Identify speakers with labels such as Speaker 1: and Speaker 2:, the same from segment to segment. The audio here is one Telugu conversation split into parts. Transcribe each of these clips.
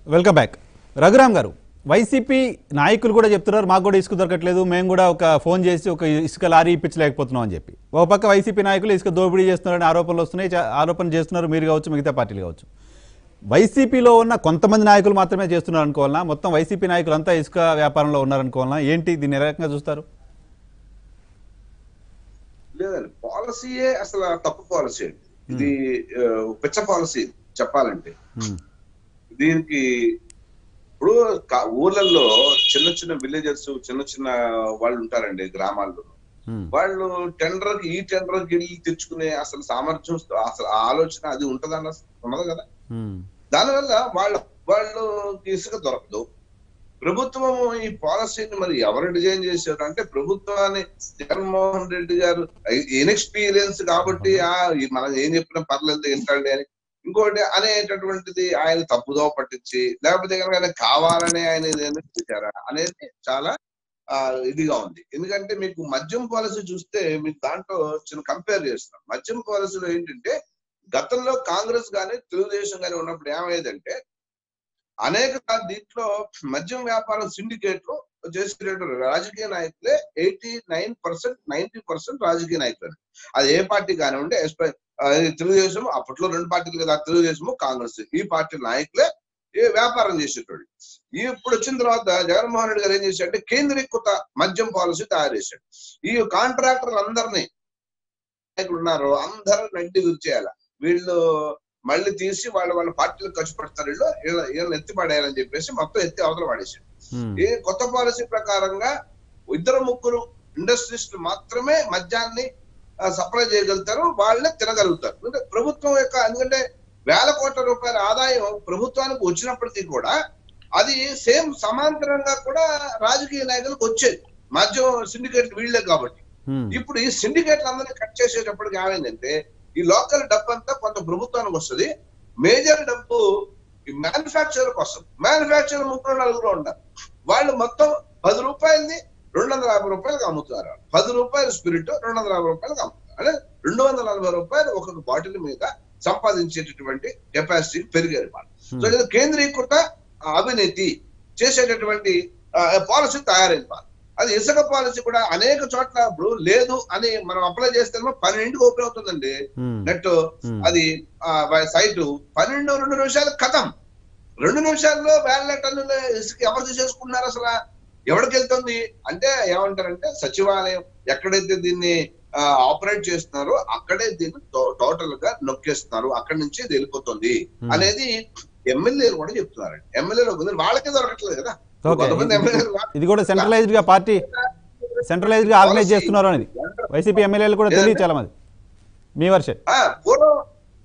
Speaker 1: వెల్కమ్ బ్యాక్ రఘురామ్ గారు వైసీపీ నాయకులు కూడా చెప్తున్నారు మాకు కూడా ఇసుక దొరకట్లేదు మేము కూడా ఒక ఫోన్ చేసి ఒక ఇసుక లారీ ఇప్పించలేకపోతున్నాం అని చెప్పి ఒక పక్క వైసీపీ నాయకులు ఇసుక దోపిడీ చేస్తున్నారని ఆరోపణలు వస్తున్నాయి చా- ఆరోపణలు చేస్తున్నారు మీరు కావచ్చు మిగతా పార్టీలు కావచ్చు వైసీపీలో ఉన్న కొంతమంది నాయకులు మాత్రమే చేస్తున్నారు అనుకోవాలన్నా మొత్తం వైసీపీ నాయకులు అంతా ఇసుక వ్యాపారంలో ఉన్నారనుకోవాలన్నా ఏంటి దీన్ని ఏ రకంగా చూస్తారు
Speaker 2: లేదండి పాలసీయే అసలు తప్పు పాలసీ అండి ఇది ఆ, పిచ్చ పాలసీ చెప్పాలంటే
Speaker 1: ఉమ్,
Speaker 2: దీనికి ఇప్పుడు కా- ఊర్లలో చిన్న చిన్న విలేజెస్ చిన్న చిన్న వాళ్ళు ఉంటారండి గ్రామాల్లో
Speaker 1: ఉమ్,
Speaker 2: వాళ్ళు టెండర్ కి ఈ టెండర్ కి వెళ్ళి తెచ్చుకునే అసలు సామర్థ్యం అసలు ఆ ఆలోచన అది ఉంటదన్న ఉండదు కదా
Speaker 1: ఉమ్,
Speaker 2: దానివల్ల వాళ్ళ వాళ్ళు ఇసుక దొరకదు ప్రభుత్వం ఈ పాలసీని మరి ఎవరు డిజైన్ చేశారు అంటే ప్రభుత్వాన్ని జగన్మోహన్ రెడ్డి గారు ఇన్ఎక్స్పీరియన్స్ కాబట్టి ఆ ఈ మనం ఏం చెప్పినా పర్లేదు ఏంటండి అని ఇంకోటి అనేటటువంటిది ఆయన తప్పుదో పట్టించి లేకపోతే కనుక ఆయన కావాలనే ఆయన ఏదైనా చేశారా అనేది చాలా ఆ ఇదిగా ఉంది ఎందుకంటే మీకు మద్యం పాలసీ చూస్తే మీకు దాంట్లో చిన్న కంపేర్ చేస్తున్నాం మద్యం పాలసీలో ఏంటంటే గతంలో కాంగ్రెస్ గాని తెలుగుదేశం గాని ఉన్నప్పుడు ఏమయ్యేదంటే అనేక సార్లు దీంట్లో మద్యం వ్యాపారం సిండికేట్ లో చేసేటటువంటి రాజకీయ నాయకులే eighty nine percent ninety percent రాజకీయ నాయకులు అది ఏ పార్టీ కానివ్వండి ఎస్పై- ఆ, తెలుగుదేశం అప్పట్లో రెండు పార్టీలు కదా తెలుగుదేశము కాంగ్రెస్ ఈ పార్టీ నాయకులే ఈ వ్యాపారం చేసేటోడు ఈ ఇప్పుడు వచ్చిన తర్వాత జగన్మోహన్ రెడ్డి గారు ఏం చేశాడంటే కేంద్రీకృత మద్యం పాలసీ తయారు చేశాడు ఈ కాంట్రాక్టర్లు అందరినీ నాయకులు ఉన్నారు అందరూ నడ్డి విరిచేయాల వీళ్ళు మళ్ళీ తీసి వాళ్ళు వాళ్ళ పార్టీలు ఖర్చు పెడతారు వీళ్ళు వీళ్ళ- వీళ్ళని ఎత్తి పడేయాలని చెప్పేసి మొత్తం ఎత్తి అవతల పడేసాడు
Speaker 1: ఉమ్,
Speaker 2: ఈ కొత్త పాలసీ ప్రకారంగా ఇద్దరు ముగ్గురు ఇండస్ట్రీస్లు మాత్రమే మద్యాన్ని సప్లై చేయగలుగుతారు వాళ్ళే తినగలుగుతారు అంటే ప్రభుత్వం యొక్క ఎందుకంటే వేల కోట్ల రూపాయల ఆదాయం ప్రభుత్వానికి వచ్చినప్పటికీ కూడా అది సేమ్ సమాంతరంగా కూడా రాజకీయ నాయకులకు వచ్చేది మద్యం సిండికేట్ వీళ్ళే కాబట్టి
Speaker 1: ఉమ్,
Speaker 2: ఇప్పుడు ఈ సిండికేట్లు అందరినీ కట్ చేసేటప్పటికి ఏమైందంటే ఈ లోకల్ డబ్బు అంతా కొంత ప్రభుత్వానికి వస్తుంది మేజర్ డబ్బు ఈ మ్యానుఫ్యాక్చర్ కోసం మ్యానుఫ్యాక్చర్ ముగ్గురు నలుగురు ఉంటారు వాళ్ళు మొత్తం పది రూపాయలని రెండు వందల యాభై రూపాయలకు అమ్ముతున్నారు పది రూపాయలు స్పిరిట్ రెండు వందల యాభై రూపాయలకు అమ్ముతున్నారు అంటే రెండు వందల నలభై రూపాయలు ఒక్కొక్క బాటిల్ మీద సంపాదించేటటువంటి కెపాసిటీ పెరిగారు వాళ్ళు సో ఇది కేంద్రీకృత అవినీతి చేసేటటువంటి పాలసీ తయారైంది వాళ్ళు అది ఇసుక పాలసీ కూడా అనేక చోట్ల ఇప్పుడు లేదు అని మనం అప్లై చేస్తే పన్నెండుకి ఓపెన్ అవుతుందండి
Speaker 1: ఉమ్,
Speaker 2: నెట్
Speaker 1: ఉమ్,
Speaker 2: అది సైట్ పన్నెండు రెండు నిమిషాలు కథం రెండు నిమిషాల్లో వేల టన్నుల ఇసుక ఎవరు తీసేసుకున్నారు అసలు ఎవరికి వెళ్తుంది అంటే ఏమంటారంటే సచివాలయం ఎక్కడైతే దీన్ని ఆపరేట్ చేస్తున్నారో అక్కడే దీన్ని టోటల్ గా నొక్కేస్తున్నారు అక్కడి నుంచి ఇది వెళ్ళిపోతుంది
Speaker 1: ఉమ్.
Speaker 2: అనేది ఎమ్మెల్యేలు కూడా చెప్తున్నారండి ఎమ్మెల్యేలు వాళ్ళకే దొరకట్లేదు కదా
Speaker 1: ఓకే
Speaker 2: కొంతమంది ఎమ్మెల్యేలు
Speaker 1: ఇది కూడా సెంట్రలైజ్డ్ గా పార్టీ సెంట్రలైజ్డ్ గా ఆర్గనైజ్ చేస్తున్నారు అనేది వైసీపీ ఎమ్మెల్యేలు కూడా తెలియదు చాలా మంది మీ వర్షన్
Speaker 2: ఆ, పూర్వం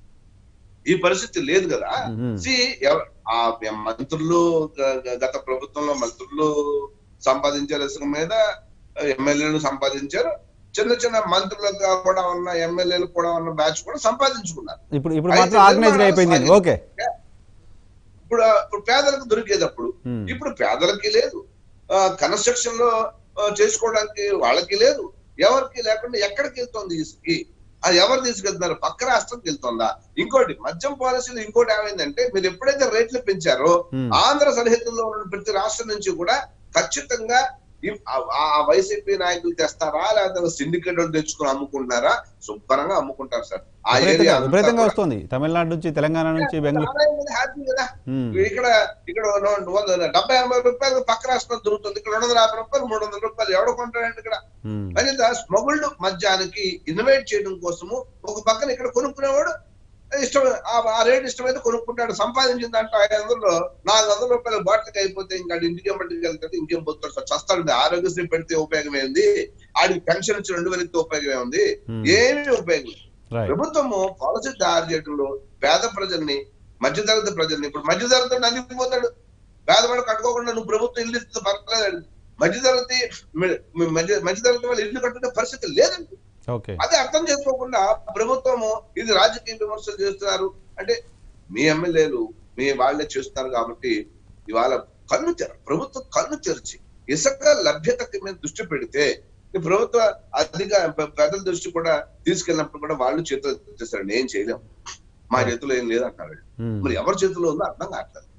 Speaker 2: ఈ పరిస్థితి లేదు కదా
Speaker 1: మ్మ్.
Speaker 2: సి ఎవ- ఆ మంత్రులు గ- గ- గత ప్రభుత్వంలో మంత్రులు సంపాదించారు ఇసుక మీద ఎమ్మెల్యేలు సంపాదించారు చిన్న చిన్న మంత్రులుగా కూడా ఉన్న ఎమ్మెల్యేలు కూడా ఉన్న బ్యాచ్ కూడా సంపాదించుకున్నారు
Speaker 1: ఇప్పుడు ఇప్పుడు
Speaker 2: అయితే
Speaker 1: మాత్రం ఆర్గనైజ్డ్
Speaker 2: నిర్మాణాలు
Speaker 1: అయిపోయింది
Speaker 2: సాగింది.
Speaker 1: ఓకే
Speaker 2: ఇప్పుడు ఇప్పుడు పేదలకు దొరికేటప్పుడు
Speaker 1: మ్మ్.
Speaker 2: ఇప్పుడు పేదలకి లేదు కన్స్ట్రక్షన్ లో ఆ, చేసుకోవడానికి వాళ్ళకి లేదు ఎవరికి లేకుండా ఎక్కడికి వెళ్తుంది ఇసుకి అది ఎవరు తీసుకెళ్తున్నారు పక్క రాష్ట్రంకి వెళ్తుందా ఇంకోటి మద్యం పాలసీలో ఇంకోటి ఏమైందంటే మీరు ఎప్పుడైతే రేట్లు పెంచారో
Speaker 1: మ్మ్.
Speaker 2: ఆంధ్ర సరిహద్దుల్లో ఉన్న ప్రతి రాష్ట్రం నుంచి కూడా ఖచ్చితంగా ఈ- ఆ- ఆ వైసీపీ నాయకులు తెస్తారా లేకపోతే సిండికేట్ వాళ్ళు తెచ్చుకొని అమ్ముకుంటున్నారా శుభ్రంగా అమ్ముకుంటారు సార్ ఆ
Speaker 1: విపరీతంగా
Speaker 2: ఏరియా అంతా
Speaker 1: విపరీతంగా
Speaker 2: కూడా
Speaker 1: వస్తుంది తమిళనాడు నుంచి తెలంగాణ నుంచి బెంగళూరు
Speaker 2: చాలా మంది హ్యాపీ కదా
Speaker 1: మ్మ్.
Speaker 2: ఇక్కడ ఇక్కడ న- వంద- డెబ్బై ఎనభై రూపాయలు పక్క రాష్ట్రం దొరుకుతుంది ఇక్కడ రెండు వందల యాభై రూపాయలు మూడు వందల రూపాయలు ఎవడు కొంటాడండి ఇక్కడ
Speaker 1: మ్మ్.
Speaker 2: అనేది స్మగుల్డ్ మద్యానికి ఇన్వైట్ చేయడం కోసము ఒక పక్కన ఇక్కడ కొనుక్కునేవాడు ఇష్టం ఆ- ఆ రేట్ ఇష్టమైతే కొనుక్కుంటాడు సంపాదించిన దాంట్లో ఐదు వందలు నాలుగు వందల రూపాయలు బాటిల్కి అయిపోతే ఇంకా ఆడు ఇంటికి బట్టికి వెళ్తాడు ఇంకేం పోతాడు సార్ చస్తాడు ఆరోగ్యశ్రీ పెడితే ఉపయోగం ఏంది ఆడికి పెన్షన్ ఇచ్చి రెండు వేలు ఇస్తే ఉపయోగం ఏముంది
Speaker 1: మ్మ్.
Speaker 2: ఏమీ ఉపయోగం లేదు.
Speaker 1: రైట్
Speaker 2: ప్రభుత్వము పాలసీ తయారు చేయడంలో పేద ప్రజల్ని మధ్యతరగతి ప్రజల్ని ఇప్పుడు మధ్యతరగతి నలిగిపోతాడు పేదవాడు కట్టుకోకుండా నువ్వు ప్రభుత్వం ఇల్లు ఇస్తుంది పర్లేదు మధ్యతరగతి మ- మ- మధ్య మధ్యతరగతి వాళ్ళు ఇల్లు కట్టుకునే పరిస్థితి లేదండి
Speaker 1: ఓకే
Speaker 2: అది అర్థం చేసుకోకుండా ప్రభుత్వము ఇది రాజకీయ విమర్శలు చేస్తున్నారు అంటే మీ ఎమ్మెల్యేలు మీ వాళ్ళే చేస్తున్నారు కాబట్టి ఇవాళ కన్ను తెర ప్రభుత్వం కన్ను తెరిచి ఇసుక లభ్యత మీద దృష్టి పెడితే ఈ ప్రభుత్వ అధిక పె- పెద్దల దృష్టి కూడా తీసుకెళ్ళినప్పుడు కూడా వాళ్ళు చేతిలో చేస్తారు ఏం చేయలేం మా చేతిలో ఏం లేదు అంటారు
Speaker 1: మ్మ్.
Speaker 2: మరి ఎవరి చేతిలో ఉందో అర్థం కావట్లేదు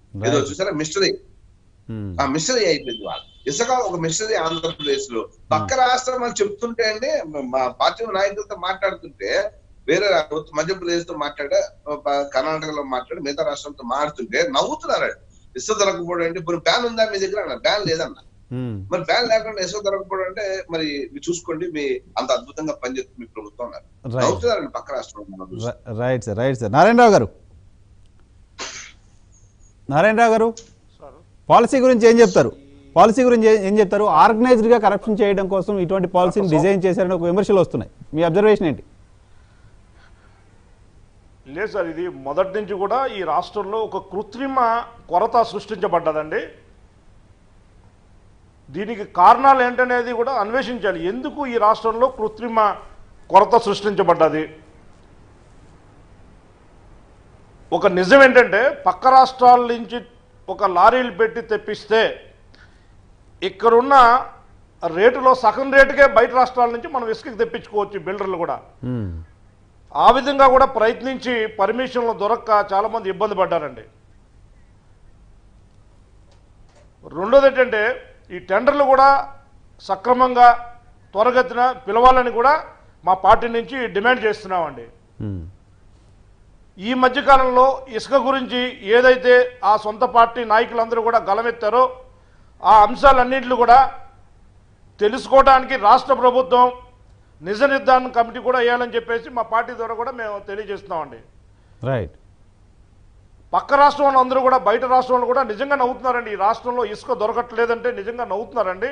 Speaker 2: ఏదో
Speaker 1: Right.
Speaker 2: చూసారా మిస్టరీ
Speaker 1: ఉమ్.
Speaker 2: ఆ మిస్టరీ అయిపోయింది వాళ్ళు ఇసుక ఒక మిస్టరీ ఆంధ్రప్రదేశ్ లో పక్క రాష్ట్రం అని చెప్తుంటే అండి మా పార్టీ నాయకులతో మాట్లాడుతుంటే వేరే రా- మధ్యప్రదేశ్ తో మాట్లాడే ప- కర్ణాటకలో మాట్లాడి మిగతా రాష్ట్రంతో మాట్లాడుతుంటే నవ్వుతున్నారు ఇసుక దొరకపోవడం అంటే ఇప్పుడు బ్యాన్ ఉందా మీ దగ్గర బ్యాన్ లేదన్న
Speaker 1: ఉమ్.
Speaker 2: మరి బ్యాన్ లేకుండా ఇసుక దొరకపోవడం అంటే మరి మీరు చూసుకోండి మీ అంత అద్భుతంగా పనిచేస్తుంది మీ ప్రభుత్వం అన్నారు
Speaker 1: రైట్
Speaker 2: నవ్వుతున్నారండి పక్క రాష్ట్రంలో మనం చూసి.
Speaker 1: ర- right sir right sir Narayanarao garu Narayanarao గారు పాలసీ గురించి ఏం చెప్తారు పాలసీ గురించి ఏ- ఏం చెప్తారు ఆర్గనైజ్డ్ గా కరప్షన్ చేయడం కోసం ఇటువంటి పాలసీని డిజైన్ చేశారని ఒక విమర్శలు వస్తున్నాయి మీ అబ్జర్వేషన్ ఏంటి
Speaker 3: లేదు సార్ ఇది మొదటి నుంచి కూడా ఈ రాష్ట్రంలో ఒక కృత్రిమ కొరత సృష్టించబడ్డదండి దీనికి కారణాలు ఏంటనేది కూడా అన్వేషించాలి ఎందుకు ఈ రాష్ట్రంలో కృత్రిమ కొరత సృష్టించబడ్డది ఒక నిజం ఏంటంటే పక్క రాష్ట్రాల నుంచి ఒక లారీలు పెట్టి తెప్పిస్తే ఇక్కడున్న రేటులో సగం రేటుకే బయట రాష్ట్రాల నుంచి మనం ఇసుకకి తెప్పించుకోవచ్చు బిల్డర్లు కూడా
Speaker 1: ఉమ్.
Speaker 3: ఆ విధంగా కూడా ప్రయత్నించి పర్మిషన్లు దొరక్క చాలా మంది ఇబ్బంది పడ్డారండి రెండోది ఏంటంటే ఈ టెండర్లు కూడా సక్రమంగా త్వరగతిన పిలవాలని కూడా మా పార్టీ నుంచి డిమాండ్ చేస్తున్నామండి
Speaker 1: ఉమ్.
Speaker 3: ఈ మధ్యకాలంలో ఇసుక గురించి ఏదైతే ఆ సొంత పార్టీ నాయకులందరూ కూడా గలమెత్తారో ఆ అంశాలన్నింటినీ కూడా తెలుసుకోవడానికి రాష్ట్ర ప్రభుత్వం నిజ నిర్ధారణ కమిటీ కూడా వేయాలని చెప్పేసి మా పార్టీ ద్వారా కూడా మేము తెలియజేస్తున్నామండి
Speaker 1: రైట్
Speaker 3: పక్క రాష్ట్రంలో అందరూ కూడా బయట రాష్ట్రంలో కూడా నిజంగా నవ్వుతున్నారండి ఈ రాష్ట్రంలో ఇసుక దొరకట్లేదంటే నిజంగా నవ్వుతున్నారండి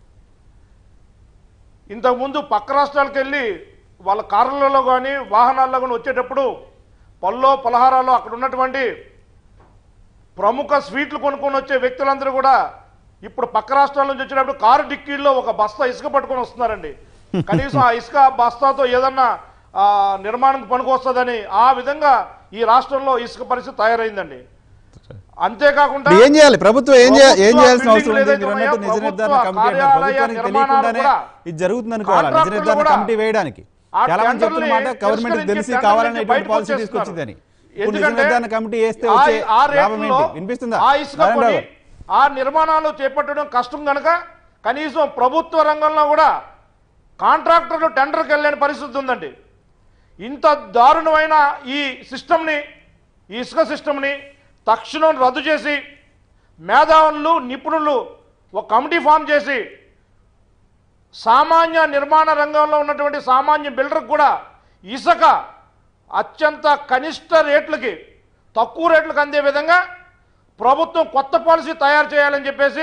Speaker 3: ఇంతకుముందు పక్క రాష్ట్రాలకు వెళ్ళి వాళ్ళ కార్లలో కానీ వాహనాల్లో కానీ వచ్చేటప్పుడు పల్లో పలహారాలు అక్కడ ఉన్నటువంటి ప్రముఖ స్వీట్లు కొనుక్కొని వచ్చే వ్యక్తులందరూ కూడా ఇప్పుడు పక్క రాష్ట్రాల నుంచి వచ్చేటప్పుడు కారు డిక్కీల్లో ఒక బస్తా ఇసుక పట్టుకొని వస్తున్నారండి కనీసం ఆ ఇసుక బస్తాతో ఏదన్నా ఆ, నిర్మాణం పనికొస్తుందని ఆ విధంగా ఈ రాష్ట్రంలో ఇసుక పరిస్థితి తయారైందండి అంతేకాకుండా
Speaker 1: ఇప్పుడు ఏం చేయాలి ప్రభుత్వం ఏం చేయాలి ఏం
Speaker 3: ప్రభుత్వ
Speaker 1: చేయాల్సిన అవసరం ఉంది
Speaker 3: బిల్డింగ్లు
Speaker 1: మీరు
Speaker 3: ఏదైతే
Speaker 1: అన్నట్టు నిజ
Speaker 3: ఉన్నాయో,
Speaker 1: నిర్ధారణ
Speaker 3: ప్రభుత్వ
Speaker 1: కమిటీ అన్నారు
Speaker 3: కార్యాలయ
Speaker 1: ప్రభుత్వానికి
Speaker 3: నిర్మాణాలు
Speaker 1: తెలియకుండానే
Speaker 3: కూడా
Speaker 1: ఇది జరుగుతుంది అనుకోవాలి నిజ
Speaker 3: కాంట్రాక్టులు
Speaker 1: నిర్ధారణ
Speaker 3: కూడా
Speaker 1: కమిటీ వేయడానికి
Speaker 3: ఆ
Speaker 1: చాలా మంది చెప్తున్న
Speaker 3: టెండర్ని
Speaker 1: మాట గవర్నమెంట్ తెలిసి
Speaker 3: తిరస్కరించి
Speaker 1: కావాలని
Speaker 3: టెండర్
Speaker 1: ఇటువంటి
Speaker 3: నుంచి
Speaker 1: పాలసీ
Speaker 3: బయటకు
Speaker 1: తీసుకొచ్చిందని ఇప్పుడు నిజ
Speaker 3: ఎందుకంటే
Speaker 1: నిర్ధారణ కమిటీ వేస్తే
Speaker 3: ఆ-
Speaker 1: వచ్చే
Speaker 3: ఆ
Speaker 1: లాభం
Speaker 3: రేట్లో
Speaker 1: ఏంటి వినిపిస్తుందా
Speaker 3: ఆ ఇసుక
Speaker 1: నారాయణరావు
Speaker 3: కొని
Speaker 1: గారు.
Speaker 3: ఆ నిర్మాణాలు చేపట్టడం కష్టం కనుక కనీసం ప్రభుత్వ రంగంలో కూడా కాంట్రాక్టర్లు టెండర్కి వెళ్ళలేని పరిస్థితి ఉందండి ఇంత దారుణమైన ఈ సిస్టమ్ని ఈ ఇసుక సిస్టమ్ని తక్షణం రద్దు చేసి మేధావులు నిపుణులు ఒక కమిటీ ఫామ్ చేసి సామాన్య నిర్మాణ రంగంలో ఉన్నటువంటి సామాన్య బిల్డర్కి కూడా ఇసుక అత్యంత కనిష్ట రేట్లకి తక్కువ రేట్లకు అందే విధంగా ప్రభుత్వం కొత్త పాలసీ తయారు చేయాలని చెప్పేసి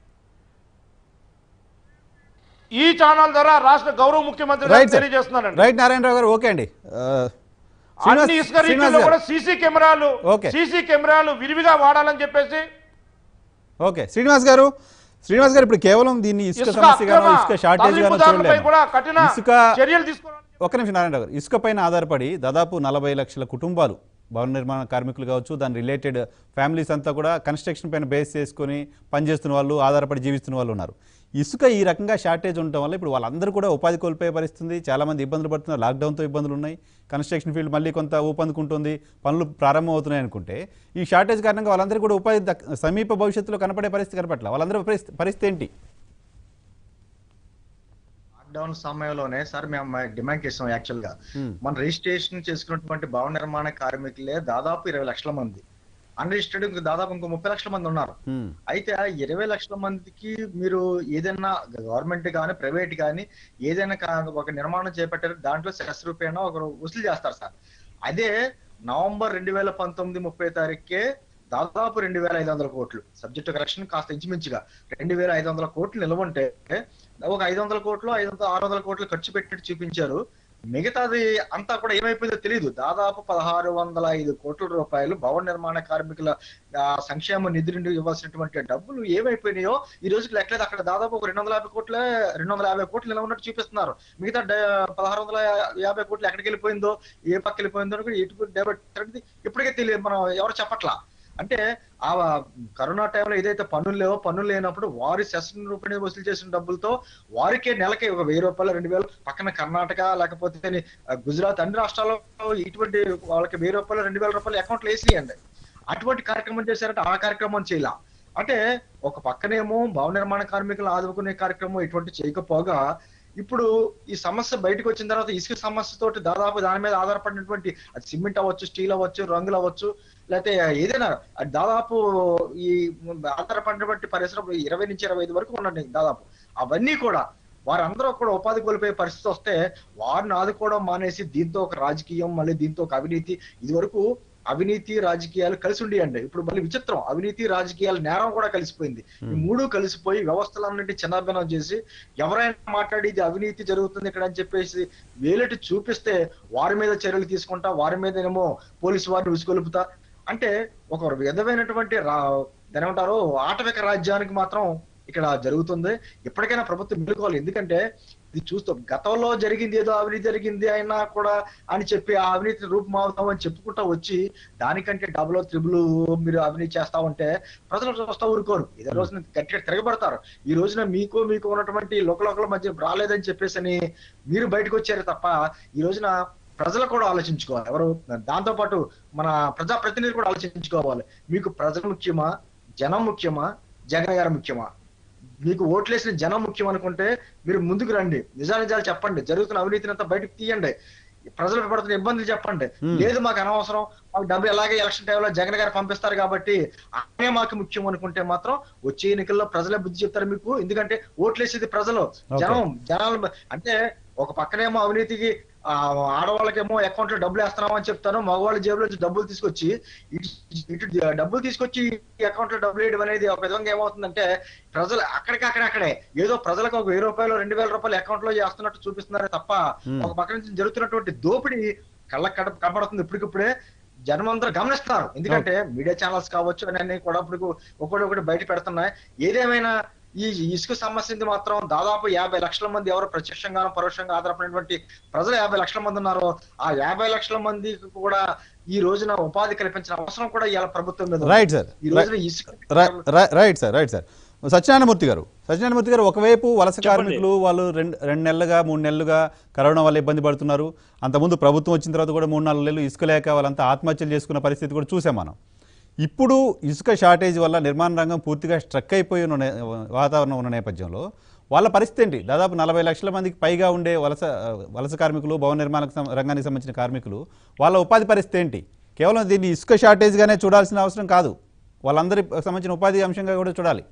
Speaker 3: ఈ ఛానల్ ద్వారా రాష్ట్ర గౌరవ ముఖ్యమంత్రి
Speaker 1: రైట్
Speaker 3: గారికి
Speaker 1: సార్.
Speaker 3: తెలియజేస్తున్నానండి
Speaker 1: రైట్ నారాయణరావు గారు ఓకే అండి ఆ, శ్రీనివాస్-
Speaker 3: అన్ని ఇసుక
Speaker 1: శ్రీనివాస్
Speaker 3: రీతుల్లో
Speaker 1: గారు.
Speaker 3: కూడా సీసీ కెమెరాలు
Speaker 1: ఓకే.
Speaker 3: సీసీ కెమెరాలు విరివిగా వాడాలని చెప్పేసి
Speaker 1: ఓకే శ్రీనివాస్ గారు శ్రీనివాస్ గారు ఇప్పుడు కేవలం దీన్ని ఇసుక
Speaker 3: ఇసుక
Speaker 1: సమస్య గానో
Speaker 3: అక్రమ
Speaker 1: ఇసుక షార్టేజ్ గానో
Speaker 3: తరలింపుదారులపై కూడా
Speaker 1: చూడలేము
Speaker 3: కఠిన
Speaker 1: ఇసుక
Speaker 3: చర్యలు తీసుకోవాలి
Speaker 1: ఒక్క నిమిషం నారాయణ గారు ఇసుక పైన ఆధారపడి దాదాపు నలభై లక్షల కుటుంబాలు భవన నిర్మాణ కార్మికులు కావచ్చు దాని రిలేటెడ్ ఫ్యామిలీస్ అంతా కూడా కన్స్ట్రక్షన్ పైన బేస్ చేసుకొని పనిచేస్తున్న వాళ్ళు ఆధారపడి జీవిస్తున్న వాళ్ళు ఉన్నారు ఇసుక ఈ రకంగా షార్టేజ్ ఉండటం వల్ల ఇప్పుడు వాళ్ళందరూ కూడా ఉపాధి కోల్పోయే పరిస్థితి చాలా మంది ఇబ్బందులు పడుతున్నారు లాక్డౌన్తో ఇబ్బందులు ఉన్నాయి కన్స్ట్రక్షన్ ఫీల్డ్ మళ్ళీ కొంత ఊపందుకుంటుంది పనులు ప్రారంభం అవుతున్నాయి అనుకుంటే ఈ షార్టేజ్ కారణంగా వాళ్ళందరూ కూడా ఉపాధి దక్- సమీప భవిష్యత్తులో కనపడే పరిస్థితి కనపట్ల వాళ్ళందరూ పరిస్థితి పరిస్థితి ఏంటి
Speaker 4: లాక్డౌన్ సమయంలోనే సార్ మేము డిమాండ్ చేసాం యాక్చువల్ గా
Speaker 1: Hmm.
Speaker 4: మన రిజిస్ట్రేషన్ చేసుకున్నటువంటి భవన నిర్మాణ కార్మికులే దాదాపు ఇరవై లక్షల మంది అన్రిజిస్టర్డ్ ఇంకో దాదాపు ఇంకో ముప్పై లక్షల మంది ఉన్నారు
Speaker 1: హ్మ్.
Speaker 4: అయితే ఆ ఇరవై లక్షల మందికి మీరు ఏదైనా గవర్నమెంట్ కానీ ప్రైవేట్ కానీ ఏదైనా కా- ఒక నిర్మాణం చేపట్టారు దాంట్లో సెస్ రూపాయన ఒకరు వసూలు చేస్తారు సార్ అదే నవంబర్ రెండు వేల పంతొమ్మిది ముప్పై తారీఖుకే దాదాపు రెండు వేల ఐదు వందల కోట్లు సబ్జెక్ట్ కరెక్షన్ కాస్త ఇంచుమించుగా రెండు వేల ఐదు వందల కోట్లు నిలవంటే ఒక ఐదు వందల కోట్లు ఐదు వందల ఆరు వందల కోట్లు ఖర్చు పెట్టినట్టు చూపించారు మిగతాది అంతా కూడా ఏమైపోయిందో తెలియదు దాదాపు పదహారు వందల ఐదు కోట్ల రూపాయలు భవన నిర్మాణ కార్మికుల ఆ, సంక్షేమ నిధి నుండి ఇవ్వాల్సినటువంటి డబ్బులు ఏమైపోయినాయో ఈ రోజుకి లెక్కలేదు అక్కడ దాదాపు ఒక రెండు వందల యాభై కోట్లే రెండు వందల యాభై కోట్లు నిలవ ఉన్నట్టు చూపిస్తున్నారు మిగతా డ- పదహారు వందల యాభై కోట్లు ఎక్కడికి వెళ్ళిపోయిందో ఏ పక్క వెళ్ళిపోయిందో అని కూడా ఎటు డైవర్ట్ అనేది ఇప్పటికే తెలియదు మనం ఎవరు చెప్పట్లా అంటే ఆ కరోనా టైంలో ఏదైతే పన్నులు లేవో పన్నులు లేనప్పుడు వారి సెషన్ రూపాయలు వసూలు చేసిన డబ్బులతో వారికే నెలకి ఒక వెయ్యి రూపాయలు రెండు వేలు పక్కన కర్ణాటక లేకపోతే ఆ, గుజరాత్ అన్ని రాష్ట్రాల్లో ఇటువంటి వాళ్ళకి వెయ్యి రూపాయలు రెండు వేల రూపాయలు అకౌంట్లు వేసియండి అటువంటి కార్యక్రమం చేశారంటే ఆ కార్యక్రమం చేయాల అంటే ఒక పక్కనేమో భవన నిర్మాణ కార్మికులు ఆదుకునే కార్యక్రమం ఇటువంటి చేయకపోగా ఇప్పుడు ఈ సమస్య బయటకు వచ్చిన తర్వాత ఇసుక సమస్యతోటి దాదాపు దాని మీద ఆధారపడినటువంటి అది సిమెంట్ అవ్వచ్చు స్టీల్ అవ్వచ్చు రంగులు అవ్వచ్చు లేకపోతే ఏదైనా అది దాదాపు ఈ ఆధారపడినటువంటి పరిశ్రమ ఇరవై నుంచి ఇరవై ఐదు వరకు ఉండండి దాదాపు అవన్నీ కూడా వారందరూ కూడా ఉపాధి కోల్పోయే పరిస్థితి వస్తే వారిని ఆదుకోవడం మానేసి దీంతో ఒక రాజకీయం మళ్ళీ దీంతో ఒక అవినీతి ఇది వరకు అవినీతి రాజకీయాలు కలిసి ఉండేయండి ఇప్పుడు మళ్ళీ విచిత్రం అవినీతి రాజకీయాలు నేరం కూడా కలిసిపోయింది ఈ మూడు కలిసిపోయి వ్యవస్థలన్నింటి చిన్నాభిన్నం చేసి ఎవరైనా మాట్లాడి ఇది అవినీతి జరుగుతుంది ఇక్కడ అని చెప్పేసి వేలెట్టి చూపిస్తే వారి మీద చర్యలు తీసుకుంటా వారి మీద ఏమో పోలీసు వారిని ఉసుకొలుపుతా అంటే ఒక విధమైనటువంటి రా దాని ఏమంటారు ఆటవిక రాజ్యానికి మాత్రం ఇక్కడ జరుగుతుంది ఎప్పటికైనా ప్రభుత్వం మేలుకోవాలి ఎందుకంటే ఇది చూస్తాం గతంలో జరిగింది ఏదో అవినీతి జరిగింది అయినా కూడా అని చెప్పి ఆ అవినీతి రూపమావుతాం అని చెప్పుకుంటా వచ్చి దానికంటే డబుల్ త్రిబుల్ మీరు అవినీతి చేస్తా ఉంటే ప్రజలు చూస్తా ఊరుకోరు ఇదే రోజున గట్టిగా తిరగబడతారు ఈ రోజున మీకు మీకు ఉన్నటువంటి లోకలోకల మధ్య రాలేదని చెప్పేసి అని మీరు బయటకు వచ్చారు తప్ప ఈ రోజున ప్రజలు కూడా ఆలోచించుకోవాలి ఎవరు దాంతో పాటు మన ప్రజా ప్రతినిధులు కూడా ఆలోచించుకోవాలి మీకు ప్రజలు ముఖ్యమా జనం ముఖ్యమా జగన్ గారు ముఖ్యమా మీకు ఓట్లేసిన జనం ముఖ్యం అనుకుంటే మీరు ముందుకు రండి నిజానిజాలు చెప్పండి జరుగుతున్న అవినీతిని అంతా బయటకు తీయండి ప్రజలకు పడుతున్న ఇబ్బందులు చెప్పండి
Speaker 1: Hmm.
Speaker 4: లేదు మాకు అనవసరం మాకు డబ్బు ఎలాగే ఎలక్షన్ టైంలో జగన్ గారు పంపిస్తారు కాబట్టి ఆయనే మాకు ముఖ్యం అనుకుంటే మాత్రం వచ్చే ఎన్నికల్లో ప్రజలే బుద్ధి చెప్తారు మీకు ఎందుకంటే ఓట్లేసేది ప్రజలు జనం జనాలు అంటే ఒక పక్కనేమో అవినీతికి ఆ, ఆడవాళ్ళకేమో అకౌంట్ లో డబ్బులు వేస్తున్నామని అని చెప్తాను మగవాళ్ళ జేబులో నుంచి డబ్బులు తీసుకొచ్చి ఇటు ఇటు డబ్బులు తీసుకొచ్చి అకౌంట్ లో డబ్బులు వేయడం అనేది ఒక విధంగా ఏమవుతుందంటే ప్రజలు అక్కడికి అక్కడక్కడే ఏదో ప్రజలకు ఒక వెయ్యి రూపాయలు రెండు వేల రూపాయలు అకౌంట్ లో చేస్తున్నట్టు చూపిస్తున్నారే తప్ప
Speaker 1: Hmm.
Speaker 4: ఒక పక్క నుంచి జరుగుతున్నటువంటి దోపిడీ కళ్ళకు కడ కనబడుతుంది ఇప్పటికిప్పుడే జనం అందరూ గమనిస్తున్నారు ఎందుకంటే మీడియా ఛానల్స్ కావచ్చు అని కూడా ఇప్పుడు ఒకటి ఒకటి బయట పెడుతున్నాయి ఏదేమైనా ఈ ఇసుక సమస్యది మాత్రం దాదాపు యాభై లక్షల మంది ఎవరు ప్రత్యక్షంగానూ పరోక్షంగా ఆధారపడినటువంటి ప్రజలు యాభై లక్షల మంది ఉన్నారు ఆ యాభై లక్షల మందికి కూడా ఈ రోజున ఉపాధి కల్పించిన అవసరం కూడా ఇవాళ ప్రభుత్వం మీద ఉంది.
Speaker 1: రైట్ సార్
Speaker 4: ఈ రోజున ఇసుక
Speaker 1: రై- రై- right sir right sir Satyanarayanamurthy garu Satyanarayanamurthy గారు ఒకవైపు వలస కార్మికులు వాళ్ళు రెండు రెండు నెలలుగా మూడు నెలలుగా కరోనా వల్ల ఇబ్బంది పడుతున్నారు అంతకుముందు ప్రభుత్వం వచ్చిన తర్వాత కూడా మూడు నాలుగు నెలలు ఇసుక లేక వాళ్ళంతా ఆత్మహత్యలు చేసుకున్న పరిస్థితి కూడా చూసాం మనం ఇప్పుడు ఇసుక షార్టేజ్ వల్ల నిర్మాణ రంగం పూర్తిగా స్ట్రక్ అయిపోయి ఉన్న నే- వాతావరణం ఉన్న నేపథ్యంలో వాళ్ళ పరిస్థితి ఏంటి దాదాపు నలభై లక్షల మందికి పైగా ఉండే వలస వలస కార్మికులు భవన నిర్మాణ సం- రంగానికి సంబంధించిన కార్మికులు వాళ్ళ ఉపాధి పరిస్థితి ఏంటి కేవలం దీన్ని ఇసుక షార్టేజ్గానే చూడాల్సిన అవసరం కాదు వాళ్ళందరి సంబంధించిన ఉపాధి అంశంగా కూడా చూడాలి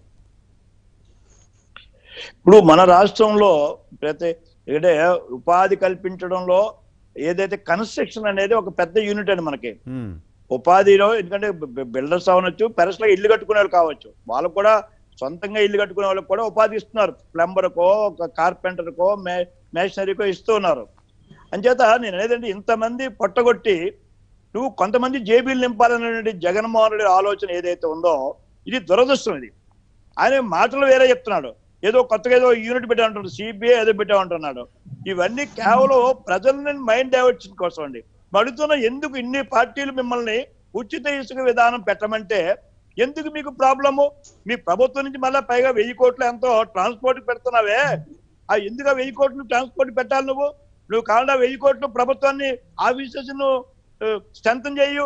Speaker 5: ఇప్పుడు మన రాష్ట్రంలో ప్రతి అంటే ఉపాధి కల్పించడంలో ఏదైతే కన్స్ట్రక్షన్ అనేది ఒక పెద్ద యూనిట్ అండి మనకి
Speaker 1: ఉమ్,
Speaker 5: ఉపాధిలో ఎందుకంటే బిల్డర్స్ అవ్వచ్చు పెరస్ లో ఇల్లు కట్టుకునే వాళ్ళు కావచ్చు వాళ్ళకు కూడా సొంతంగా ఇల్లు కట్టుకునే వాళ్ళకి కూడా ఉపాధి ఇస్తున్నారు ప్లంబర్కో ఒక కార్పెంటర్కో మే మేషనరీకో ఇస్తూ ఉన్నారు అంచేత నేను అనేదంటే ఇంతమంది పొట్టగొట్టి నువ్వు కొంతమంది జేబీలు నింపాలనే జగన్మోహన్ రెడ్డి ఆలోచన ఏదైతే ఉందో ఇది దురదృష్టం ఇది ఆయన మాటలు వేరే చెప్తున్నాడు ఏదో కొత్తగా ఏదో యూనిట్ పెట్టామంటున్నాడు సిబిఐ ఏదో పెట్టామంటున్నాడు ఇవన్నీ కేవలం ప్రజలని మైండ్ డైవర్షన్ కోసం అండి అడుగుతున్న ఎందుకు ఇన్ని పార్టీలు మిమ్మల్ని ఉచిత ఇసుక విధానం పెట్టమంటే ఎందుకు మీకు ప్రాబ్లము మీ ప్రభుత్వం నుంచి మళ్ళీ పైగా వెయ్యి కోట్లు ఎంతో ట్రాన్స్పోర్ట్ పెడుతున్నావే ఆ ఎందుకు ఆ వెయ్యి కోట్లు ట్రాన్స్పోర్ట్ పెట్టాలి నువ్వు నువ్వు కావాలంటే ఆ వెయ్యి కోట్లు ప్రభుత్వాన్ని ఆఫీసెస్ ను స్ట్రెంగ్ చేయు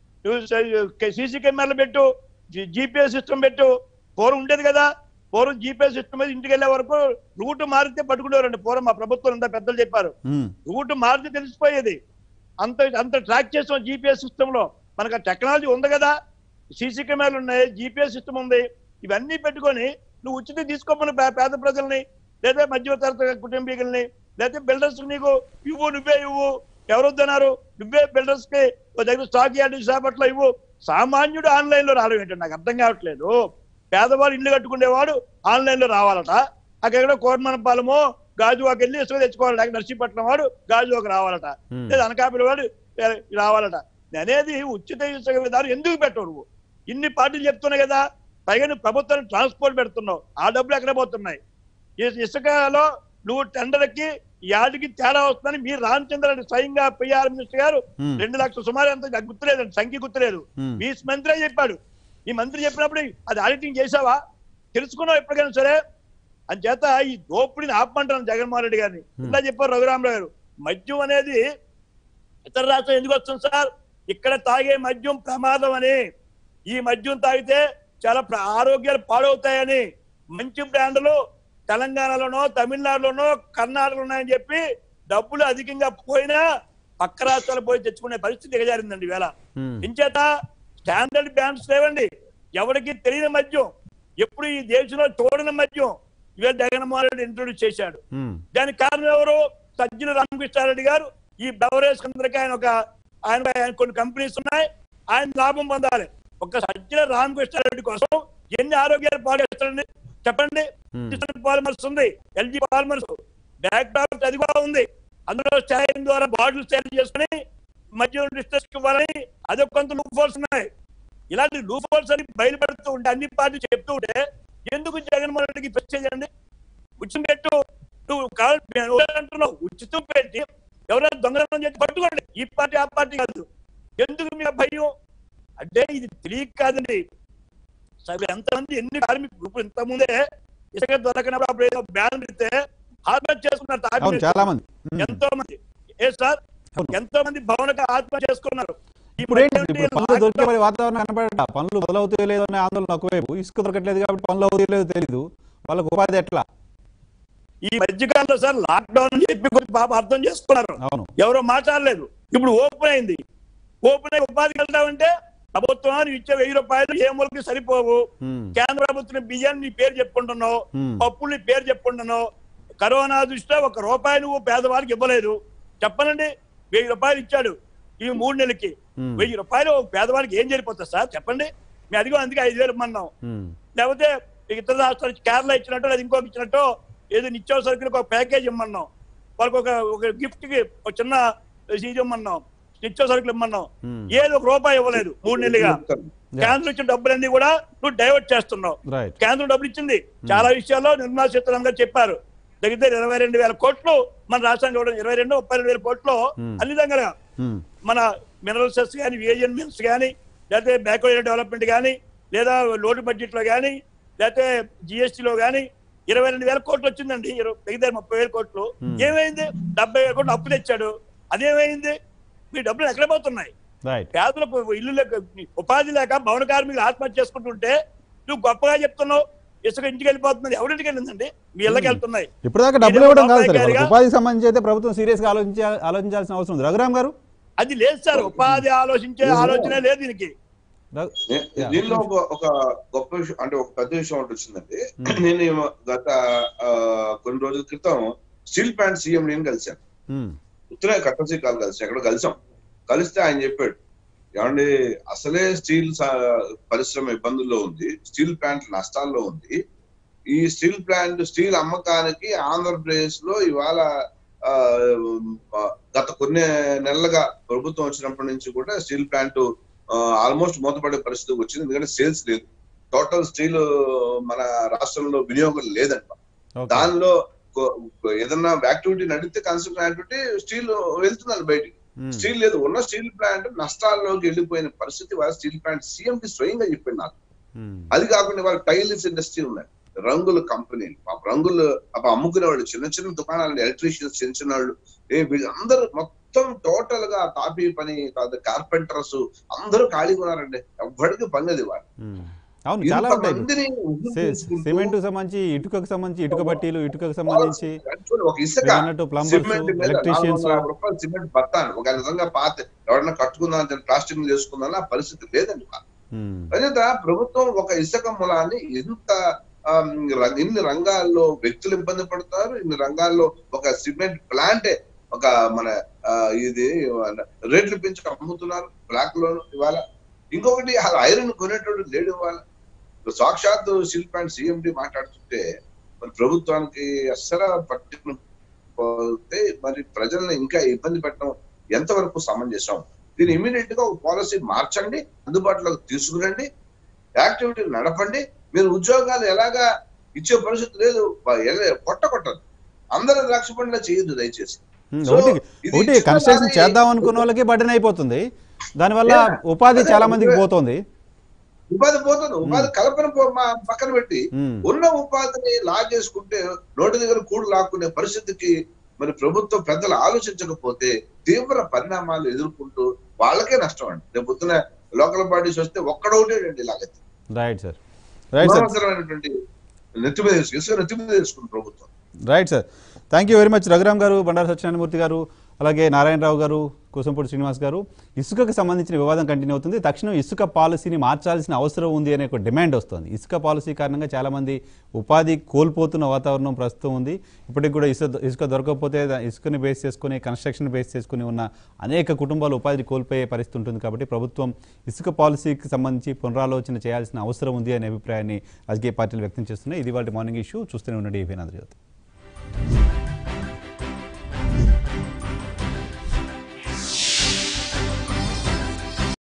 Speaker 5: సీసీ కెమెరాలు పెట్టు జీపీఎస్ సిస్టమ్ పెట్టు పూర్వం ఉండేది కదా పూర్వం జీపీఎస్ సిస్టమ్ మీద ఇంటికి వెళ్ళే వరకు రూట్ మారితే పట్టుకునేవారండి పూర్వం మా ప్రభుత్వం అంతా పెద్దలు చెప్పారు
Speaker 1: ఉమ్,
Speaker 5: రూట్ మారితే తెలిసిపోయేది అంత అంత ట్రాక్ చేసాం జీపీఎస్ సిస్టమ్ లో మనకు టెక్నాలజీ ఉంది కదా సీసీ కెమెరాలు ఉన్నాయి జీపీఎస్ సిస్టమ్ ఉంది ఇవన్నీ పెట్టుకొని నువ్వు ఉచితం తీసుకోమని పే- పేద ప్రజల్ని లేదా మధ్య తరగతి కుటుంబీకుల్ని లేదా బిల్డర్స్ నీకు ఇవ్వు నువ్వే ఇవ్వు ఎవరు వద్దన్నారు నువ్వే బిల్డర్స్ కి ఓ దగ్గర స్టాక్ యార్డ్ విశాఖపట్నంలో ఇవ్వు సామాన్యుడు ఆన్లైన్ లో రావడం ఏంటంటే నాకు అర్థం కావట్లేదు పేదవాడు ఇల్లు కట్టుకునేవాడు ఆన్లైన్ లో రావాలట అక్కడ కోరమనపాలెమో గాజువాకి వెళ్ళి ఇసుక తెచ్చుకోవాలట అక్కడ నర్సీపట్నం వాడు గాజువాకి రావాలట
Speaker 1: Hmm.
Speaker 5: లేదా అనకాపల్లి వాడు ఏ, రావాలట అనేది ఉచిత ఇసుక విధానం ఎందుకు పెట్టవు నువ్వు ఇన్ని పార్టీలు చెప్తున్నాయి కదా పైగా నువ్వు ప్రభుత్వాన్ని ట్రాన్స్పోర్ట్ పెడుతున్నావు ఆ డబ్బులు ఎక్కడ పోతున్నాయి ఈ ఇసుకలో నువ్వు టెండర్కి యాడికి తేడా వస్తుందని మీరు రామచంద్ర రెడ్డి స్వయంగా పిఆర్ మినిస్టర్ గారు
Speaker 1: Hmm.
Speaker 5: రెండు లక్షల సుమారు ఎంత నాకు గుర్తులేదండి సంఖ్య గుర్తులేదు
Speaker 1: Hmm.
Speaker 5: మీ మంత్రే చెప్పాడు ఈ మంత్రి చెప్పినప్పుడు అది ఆడిటింగ్ చేసావా తెలుసుకున్నావు ఎప్పటికైనా సరే అని చేత ఈ దోపిడిని ఆపమంటాను జగన్మోహన్ రెడ్డి గారిని ఇలా చెప్పారు రఘురామరావు గారు మద్యం అనేది ఇతర రాష్ట్రం ఎందుకు వస్తుంది సార్ ఇక్కడ తాగే మద్యం ప్రమాదం అని ఈ మద్యం తాగితే చాలా ప్ర- ఆరోగ్యాలు పాడవుతాయని మంచి బ్రాండ్లు తెలంగాణలోనో తమిళనాడులోనో కర్ణాటకలో ఉన్నాయని చెప్పి డబ్బులు అధికంగా పోయినా పక్క రాష్ట్రాలు పోయి తెచ్చుకునే పరిస్థితి దిగజారిందండి ఈవేళ
Speaker 1: ఉమ్,
Speaker 5: ఇంచేత స్టాండర్డ్ బ్యాండ్స్ లేవండి ఎవరికి తెలియని మద్యం ఎప్పుడు ఈ దేశంలో చూడని మద్యం ఇవాళ జగన్మోహన్ రెడ్డి ఇంట్రొడ్యూస్ చేశాడు
Speaker 1: ఉమ్,
Speaker 5: దానికి కారణం ఎవరు సజ్జన రామకృష్ణారెడ్డి గారు ఈ బెవరేజ్ అందరికీ ఆయన ఒక ఆయన ఆయన కొన్ని కంపెనీస్ ఉన్నాయి ఆయన లాభం పొందాలి ఒక సజ్జన రామకృష్ణారెడ్డి కోసం ఎన్ని ఆరోగ్యాలు పాడేస్తారండి చెప్పండి
Speaker 1: Hmm.
Speaker 5: పాలిమర్స్ ఉంది ఎల్జీ పాలిమర్స్ బ్యాక్ డ్రాప్ అది కూడా ఉంది అందులో స్టాయిన్ ద్వారా బాటిల్ సేల్ చేసుకుని మధ్య డిస్టెస్ ఇవ్వాలని అదొక కొంత లూప్ హోల్స్ ఉన్నాయి ఇలాంటి లూప్ హోల్స్ అని బయలుపెడుతూ ఉంటే అన్ని పార్టీలు చెప్తూ ఉంటే ఎందుకు జగన్మోహన్ రెడ్డికి ప్రెస్ అండి ఉచితం పెట్టు నువ్వు కావాలి నేను అంటున్నావు ఉచితం పెట్టి ఎవరైనా దొంగతనం చేసి పట్టుకోండి ఈ పార్టీ ఆ పార్టీ కాదు ఎందుకు మీ భయం అంటే ఇది తెలియక కాదండి సరే ఎంతమంది ఎన్ని కార్మిక గ్రూపులు ఇంత ముందే ఇసుక దొరకనప్పుడు అప్పుడు ఏదో బ్యాన్ పెడితే ఆత్మహత్య చేసుకున్నారు
Speaker 1: అవును
Speaker 5: తాపీ
Speaker 1: చాలా మంది ఉమ్.
Speaker 5: ఎంతో మంది ఏ సార్
Speaker 1: అవును.
Speaker 5: ఎంతో మంది భవనక ఆత్మహత్య చేసుకున్నారు ఈ
Speaker 1: ఇప్పుడు ఏంటి
Speaker 5: మధ్య
Speaker 1: ఇప్పుడు పనులు దొరికే మరి వాతావరణం కనపడట పనులు మొదలవుతాయో లేదో అనే ఆందోళన ఒకవైపు ఇసుక దొరకట్లేదు కాబట్టి పనులు అవుతాయో లేదో తెలియదు వాళ్ళకు ఉపాధి ఎట్లా
Speaker 5: ఈ మధ్యకాలంలో సార్ లాక్డౌన్ అని చెప్పి కొంచెం పాప అర్థం చేసుకున్నారు
Speaker 1: అవును
Speaker 5: ఎవరో మాట్లాడలేదు ఇప్పుడు ఓపెన్ అయింది ఓపెన్ అయి ఉపాధికి వెళ్తామంటే ప్రభుత్వాన్ని ఇచ్చే వెయ్యి రూపాయలు ఏ మూలకి సరిపోవు
Speaker 1: ఉమ్,
Speaker 5: కేంద్ర ప్రభుత్వం బియ్యాన్ని నీ పేరు చెప్పుకుంటున్నావు
Speaker 1: Hmm.
Speaker 5: పప్పులు నీ పేరు చెప్పుకుంటున్నావు కరోనా దృష్ట్యా ఒక రూపాయి నువ్వు పేదవాళ్ళకి ఇవ్వలేదు చెప్పనండి వెయ్యి రూపాయలు ఇచ్చాడు ఈ మూడు నెలలకి
Speaker 1: Hmm.
Speaker 5: వెయ్యి రూపాయలు పేదవాళ్ళకి ఏం జరిపోతుంది సార్ చెప్పండి మేము అదిగో అందుకే ఐదు వేలు ఇమ్మన్నాం
Speaker 1: ఉమ్,
Speaker 5: లేకపోతే ఇతర రాష్ట్రాల నుంచి కేరళ ఇచ్చినట్టు లేదా ఇంకొక ఇచ్చినట్టు ఏదో నిత్యావసర సరుకులకు ఒక ప్యాకేజ్ ఇమ్మన్నాం వాళ్ళకి ఒక ఒక గిఫ్ట్ కి ఒక చిన్న ఇది ఇమ్మన్నాం నిత్యావసర సరుకులు ఇమ్మన్నాం
Speaker 1: Hmm.
Speaker 5: ఏదో ఒక రూపాయి ఇవ్వలేదు మూడు నెలలుగా కేంద్రం ఇచ్చిన డబ్బులన్నీ కూడా నువ్వు డైవర్ట్ చేస్తున్నావు
Speaker 1: రైట్
Speaker 5: కేంద్రం డబ్బులు ఇచ్చింది చాలా విషయాల్లో నిర్మలా సీతారామన్ గారు చెప్పారు దగ్గర ఇరవై రెండు వేల కోట్లు మన రాష్ట్రానికి ఇవ్వడం ఇరవై రెండు ముప్పై రెండు వేల కోట్లు
Speaker 1: Hmm.
Speaker 5: అన్ని దగ్గర
Speaker 1: ఉమ్,
Speaker 5: మన మినరల్ సెస్ కానీ విఏజన్ మిన్స్ కానీ లేకపోతే బ్యాక్వర్డ్ డెవలప్మెంట్ కానీ లేదా లోటు బడ్జెట్ లో కానీ లేకపోతే జిఎస్టీలో కానీ ఇరవై రెండు వేల కోట్లు వచ్చిందండి ఇరవై- దగ్గర ముప్పై వేల కోట్లు
Speaker 1: Hmm.
Speaker 5: ఏమైంది డెబ్బై వేల కోట్లు అప్పు తెచ్చాడు అదేమైంది మీ డబ్బులు ఎక్కడ పోతున్నాయి
Speaker 1: రైట్
Speaker 5: పేదలకు ఇల్లు లేక ఉపాధి లేక భవన కార్మికులు ఆత్మహత్య చేసుకుంటుంటే నువ్వు గొప్పగా చెప్తున్నావు ఇసుక ఇంటికి వెళ్ళిపోతుంది ఎవరింటికి వెళ్ళిందండి మీ ఇళ్ళకి వెళ్తున్నాయి
Speaker 1: ఇప్పటిదాకా డబ్బులు
Speaker 5: ఇదేదో
Speaker 1: ఇవ్వడం కాదు సార్
Speaker 5: లోపాయికారిగా-
Speaker 1: వాళ్ళకి ఉపాధికి సంబంధించి అయితే ప్రభుత్వం సీరియస్ గా ఆలోచించ ఆలోచించాల్సిన అవసరం ఉంది రఘురామ్ గారు
Speaker 5: అది లేదు సార్ ఉపాధి ఆలోచించే ఆలోచనే లేదు దీనికి
Speaker 1: రఘు-
Speaker 2: నే-
Speaker 1: Yeah.
Speaker 2: దీనిలో ఒక ఒక గొప్ప విషయం అంటే ఒక పెద్ద విషయం ఒకటి వచ్చిందండి
Speaker 1: Hmm.
Speaker 2: నేను ఈ గత ఆ, కొన్ని రోజుల క్రితం స్టీల్ ప్లాంట్ సీఎం నేను కలిశాను
Speaker 1: ఉమ్,
Speaker 2: ఉత్తరే కట్టసీ కాలు కలిసి ఎక్కడ కలిసాం కలిస్తే ఆయన చెప్పాడు ఏమండి అసలే స్టీల్ స- పరిశ్రమ ఇబ్బందుల్లో ఉంది స్టీల్ ప్లాంట్ నష్టాల్లో ఉంది ఈ స్టీల్ ప్లాంట్ స్టీల్ అమ్మకానికి ఆంధ్రప్రదేశ్ లో ఇవాళ ఆ, ఆ, గత కొన్ని నెలలుగా ప్రభుత్వం వచ్చినప్పటి నుంచి కూడా స్టీల్ ప్లాంట్ ఆల్మోస్ట్ మూతపడే పరిస్థితి వచ్చింది ఎందుకంటే సేల్స్ లేదు టోటల్ స్టీల్ మన రాష్ట్రంలో వినియోగం లేదంట
Speaker 1: ఓకే.
Speaker 2: దానిలో కొ- కొ- ఏదన్నా యాక్టివిటీ నడిస్తే కన్స్ట్రక్షన్ యాక్టివిటీ స్టీల్ వెళ్తుందండి బయటికి
Speaker 1: ఉమ్,
Speaker 2: స్టీల్ లేదు ఉన్న స్టీల్ ప్లాంట్ నష్టాల్లోకి వెళ్ళిపోయిన పరిస్థితి వాళ్ళ స్టీల్ ప్లాంట్ సీఎం కి స్వయంగా చెప్పింది నాకు
Speaker 1: ఉమ్,
Speaker 2: అది కాకుండా వాళ్ళ టైల్స్ ఇండస్ట్రీ ఉన్నాయి రంగుల కంపెనీలు పాప రంగులు పాప అమ్ముకునే వాళ్ళు చిన్న చిన్న దుకాణాలు ఎలక్ట్రీషియన్స్ చిన్న చిన్న వాళ్ళు ఏ వీళ్ళందరూ మొత్తం టోటల్ గా తాపీ పని కార్పెంటర్స్ అందరూ ఖాళీగా ఉన్నారండి ఎవ్వడికి పని లేదు వాళ్ళు
Speaker 1: ఉమ్. అవును చాలా ఉంటాయి
Speaker 2: ఇంతమందిని
Speaker 1: సిమెంట్ సంబంధించి ఇటుకకు సంబంధించి ఇటుక బట్టీలు ఇటుకకు సంబంధించి
Speaker 2: యాక్చువల్లీ ఒక ఇసుక
Speaker 1: మీరు అన్నట్టు plumbers,
Speaker 2: సిమెంట్ మీద
Speaker 1: electricians.
Speaker 2: 450 రూపాయలు సిమెంట్ బత్తాను ఒక నిజంగా పాత ఎవరైనా కట్టుకుందాం అంటే ప్లాస్టిక్ చేసుకుందాం ఆ పరిస్థితి లేదండి మాకు.
Speaker 1: ఉమ్,
Speaker 2: అదేత ప్రభుత్వం ఒక ఇసుక మూలాన్ని ఎంత ఆమ్, ర- ఇన్ని రంగాల్లో వ్యక్తులు ఇబ్బంది పడతారు ఇన్ని రంగాల్లో ఒక సిమెంట్ ప్లాంటే ఒక మన ఆ, ఇది రేట్లు పెంచి అమ్ముతున్నారు బ్లాక్ లో ఇవాళ ఇంకొకటి అలా ఐరన్ కొనేటోడు లేడు ఇవాళ సాక్షాత్ స్టీల్ ప్లాంట్ సిఎండి మాట్లాడుతుంటే మరి ప్రభుత్వానికి అస్సలు పట్టిన పోతే మరి ప్రజల్ని ఇంకా ఇబ్బంది పెట్టడం ఎంతవరకు సమంజసం దీన్ని ఇమీడియట్ గా ఒక పాలసీ మార్చండి అందుబాటులోకి తీసుకురండి యాక్టివిటీ నడపండి మీరు ఉద్యోగాలు ఎలాగా ఇచ్చే పరిస్థితి లేదు బ- ఎల- కొట్ట కొట్టదు అందరూ ద్రాక్ష పండుగ చేయొద్దు దయచేసి
Speaker 1: ఉమ్,
Speaker 2: So,
Speaker 1: ఒకటి
Speaker 2: ఇది
Speaker 1: ఒకటి
Speaker 2: చిన్న
Speaker 1: కన్స్ట్రక్షన్
Speaker 2: దాని-
Speaker 1: చేద్దాం అనుకున్న వాళ్ళకి బటన్ అయిపోతుంది దానివల్ల
Speaker 2: Yeah.
Speaker 1: ఉపాధి
Speaker 2: అదే,
Speaker 1: చాలా మందికి
Speaker 2: ఇవే-
Speaker 1: పోతుంది
Speaker 2: ఉపాధి పోతుంది ఉపాధి కల్పన పో- మా పక్కన పెట్టి
Speaker 1: ఉమ్,
Speaker 2: ఉన్న ఉపాధిని లాగేసుకుంటే నోటి దగ్గర కూడు లాక్కునే పరిస్థితికి మరి ప్రభుత్వం పెద్దలు ఆలోచించకపోతే తీవ్ర పరిణామాలు ఎదుర్కొంటూ వాళ్ళకే నష్టం అండి రేపు పొద్దున లోకల్ బాడీస్ వస్తే ఒక్కడొకటేనండి ఇలాగైతే
Speaker 1: రైట్ సార్ రైట్ సార్
Speaker 2: అనవసరమైనటువంటి నెత్తి మీద వేసుకు ఇసుక నెత్తి మీద వేసుకుంది ప్రభుత్వం
Speaker 1: right sir thank you very much Raghuram garu Bandaru Satyanarayana Murthy గారు అలాగే నారాయణరావు గారు కోసంపూడి శ్రీనివాస్ గారు ఇసుకకు సంబంధించిన వివాదం కంటిన్యూ అవుతుంది తక్షణం ఇసుక పాలసీని మార్చాల్సిన అవసరం ఉంది అనే ఒక డిమాండ్ వస్తుంది ఇసుక పాలసీ కారణంగా చాలామంది ఉపాధి కోల్పోతున్న వాతావరణం ప్రస్తుతం ఉంది ఇప్పటికి కూడా ఇసుక ఇసుక దొరకకపోతే దా- ఇసుకని బేస్ చేసుకుని కన్స్ట్రక్షన్ బేస్ చేసుకుని ఉన్న అనేక కుటుంబాలు ఉపాధి కోల్పోయే పరిస్థితి ఉంటుంది కాబట్టి ప్రభుత్వం ఇసుక పాలసీకి సంబంధించి పునరాలోచన చేయాల్సిన అవసరం ఉంది అనే అభిప్రాయాన్ని రాజకీయ పార్టీలు వ్యక్తం చేస్తున్నాయి ఇది వాటి మార్నింగ్ ఇష్యూ చూస్తూనే ఉండండి ఈవెన్ ఆంధ్రజ్యోతి